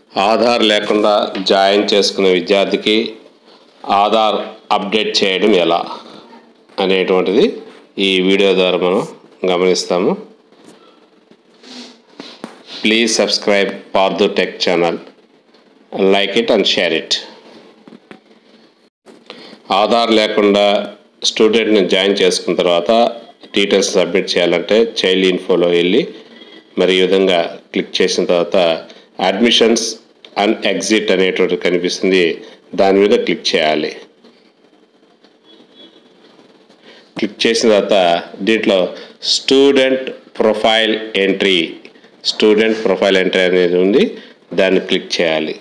ఆధార్ లేకుండా జాయిన్ చేసుకునే విద్యార్థికి ఆధార్ అప్డేట్ చేయడం ఎలా అనేటువంటిది ఈ వీడియో ద్వారా మనం గమనిస్తాము please subscribe for the tech channel like it and share it Aadhaar లేకుండా స్టూడెంట్ని జాయిన్ చేసుకున్న తర్వాత డీటెయిల్స్ సబ్మిట్ చేయాలంటే చైల్డ్ ఇన్ఫోలో వెళ్ళి మరి ఈ విధంగా క్లిక్ చేసిన తర్వాత అడ్మిషన్స్ అండ్ ఎగ్జిట్ అనేటువంటి కనిపిస్తుంది దాని మీద క్లిక్ చేయాలి క్లిక్ చేసిన తర్వాత దీంట్లో student profile entry student profile entry అనేది ఉంది దాన్ని క్లిక్ చేయాలి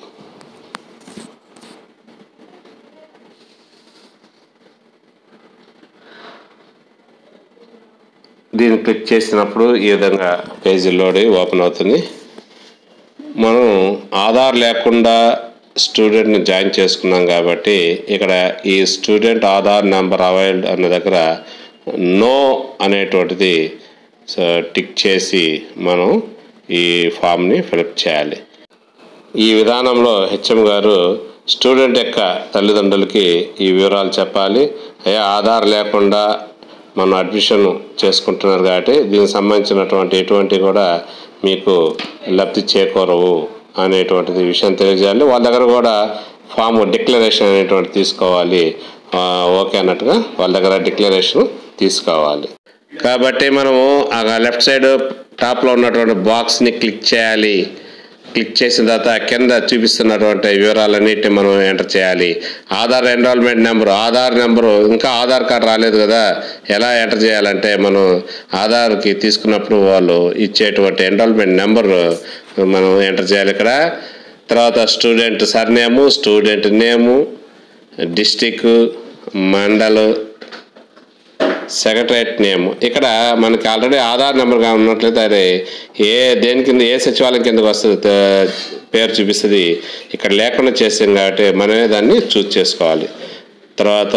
దీన్ని క్లిక్ చేసినప్పుడు ఈ విధంగా పేజీ లోడ్ అయ్యి ఓపెన్ అవుతుంది మనం ఆధార్ లేకుండా స్టూడెంట్ని జాయిన్ చేసుకున్నాం కాబట్టి ఇక్కడ ఈ స్టూడెంట్ ఆధార్ నెంబర్ అవైల్డ్ అన్న దగ్గర నో అనేటువంటిది సో టిక్ చేసి మనం ఈ ఫామ్ని ఫిలప్ చేయాలి ఈ విధానంలో హెచ్ఎం గారు స్టూడెంట్ యొక్క తల్లిదండ్రులకి ఈ వివరాలు చెప్పాలి అయ్యా ఆధార్ లేకుండా మనం అడ్మిషన్ చేసుకుంటున్నారు కాబట్టి దీనికి సంబంధించినటువంటి ఎటువంటి కూడా మీకు లబ్ధి చేకూరవు అనేటువంటిది విషయం తెలియజేయాలి వాళ్ళ దగ్గర కూడా ఫామ్ డిక్లరేషన్ అనేటువంటి తీసుకోవాలి ఆ, ఓకే అన్నట్టుగా వాళ్ళ దగ్గర డిక్లరేషన్ తీసుకోవాలి కాబట్టి మనము ఆ లెఫ్ట్ సైడ్ టాప్లో ఉన్నటువంటి బాక్స్ని క్లిక్ చేయాలి క్లిక్ చేసిన తర్వాత కింద చూపిస్తున్నటువంటి వివరాలన్నిటిని మనం ఎంటర్ చేయాలి Aadhaar enrolment number Aadhaar number ఇంకా ఆధార్ కార్డు రాలేదు కదా ఎలా ఎంటర్ చేయాలంటే మనం ఆధార్కి తీసుకున్నప్పుడు వాళ్ళు ఇచ్చేటువంటి ఎన్రోల్మెంట్ నెంబర్ మనం ఎంటర్ చేయాలి ఇక్కడ తర్వాత student surname student name district mandal secretariat name ఇక్కడ మనకి ఆల్రెడీ ఆధార్ నెంబర్ ఉన్నట్లయితే అది ఏ దేని కింద ఏ సచివాలయం కిందకు వస్తుంది త- పేరు చూపిస్తుంది ఇక్కడ లేకుండా చేసాం కాబట్టి మనమే దాన్ని చూస్ చేసుకోవాలి తర్వాత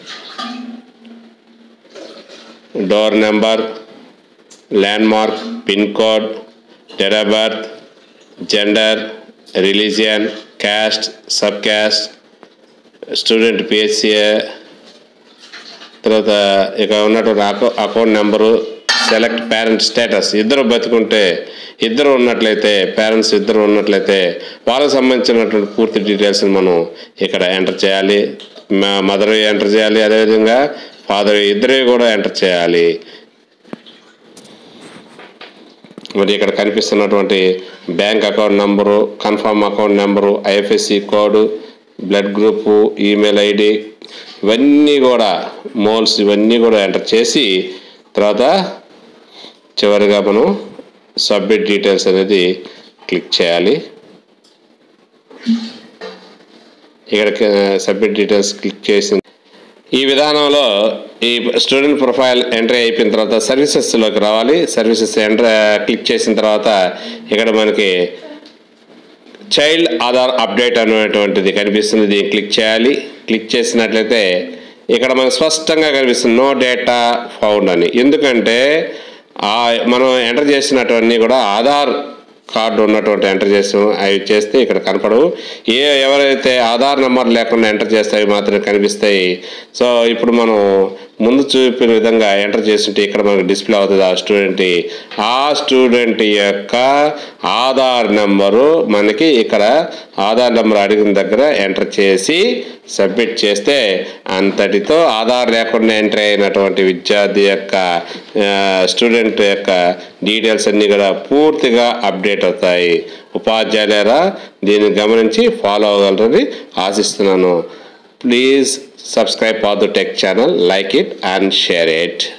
door number landmark pin code date of birth gender religion caste sub caste student PHCA తర్వాత ఇక ఉన్నటువంటి అకౌ account number select parent status ఇద్దరు బతుకుంటే ఇద్దరు ఉన్నట్లయితే పేరెంట్స్ ఇద్దరు ఉన్నట్లయితే వాళ్ళకి సంబంధించినటువంటి పూర్తి డీటెయిల్స్ మనం ఇక్కడ ఎంటర్ చేయాలి మదర్ ఎంటర్ చేయాలి అదేవిధంగా ఫాదర్ ఇద్దరు కూడా ఎంటర్ చేయాలి మరి ఇక్కడ కనిపిస్తున్నటువంటి bank account number confirm account number IFSC code blood group email ID ఇవన్నీ కూడా మోల్స్ ఇవన్నీ కూడా ఎంటర్ చేసి తర్వాత చివరిగా మనం సబ్మిట్ డీటెయిల్స్ అనేది క్లిక్ చేయాలి ఇక్కడ సబ్మిట్ డీటెయిల్స్ క్లిక్ చేసిన ఈ విధానంలో ఈ స్టూడెంట్ ప్రొఫైల్ ఎంట్రీ అయిపోయిన తర్వాత సర్వీసెస్లోకి రావాలి సర్వీసెస్ ఎంటర్ క్లిక్ చేసిన తర్వాత ఇక్కడ మనకి చైల్డ్ ఆధార్ అప్డేట్ అనేటువంటిది కనిపిస్తుంది దీన్ని క్లిక్ చేయాలి క్లిక్ చేసినట్లయితే ఇక్కడ మనకు స్పష్టంగా కనిపిస్తుంది నో డేటా ఫౌండ్ అని ఎందుకంటే ఆ మనం ఎంటర్ చేసినటువన్నీ కూడా ఆధార్ కార్డు ఉన్నటువంటి ఎంటర్ చేసాం అవి చేస్తే ఇక్కడ కనపడవు ఏ ఎవరైతే ఆధార్ నెంబర్ లేకుండా ఎంటర్ చేస్తే అవి మాత్రమే కనిపిస్తాయి సో ఇప్పుడు మనం ముందు చూపిన విధంగా ఎంటర్ చేస్తుంటే ఇక్కడ మనకు డిస్ప్లే అవుతుంది ఆ స్టూడెంట్ ఆ స్టూడెంట్ యొక్క ఆధార్ నెంబరు మనకి ఇక్కడ ఆధార్ నెంబర్ అడిగిన దగ్గర ఎంటర్ చేసి సబ్మిట్ చేస్తే అంతటితో ఆధార్ లేకుండా ఎంటర్ అయినటువంటి విద్యార్థి యొక్క స్టూడెంట్ యొక్క డీటెయిల్స్ అన్నీ కూడా పూర్తిగా అప్డేట్ అవుతాయి ఉపాధ్యాయులారా దీన్ని గమనించి ఫాలో అవ్వగలరని ఆశిస్తున్నాను please subscribe for the tech channel like it and share it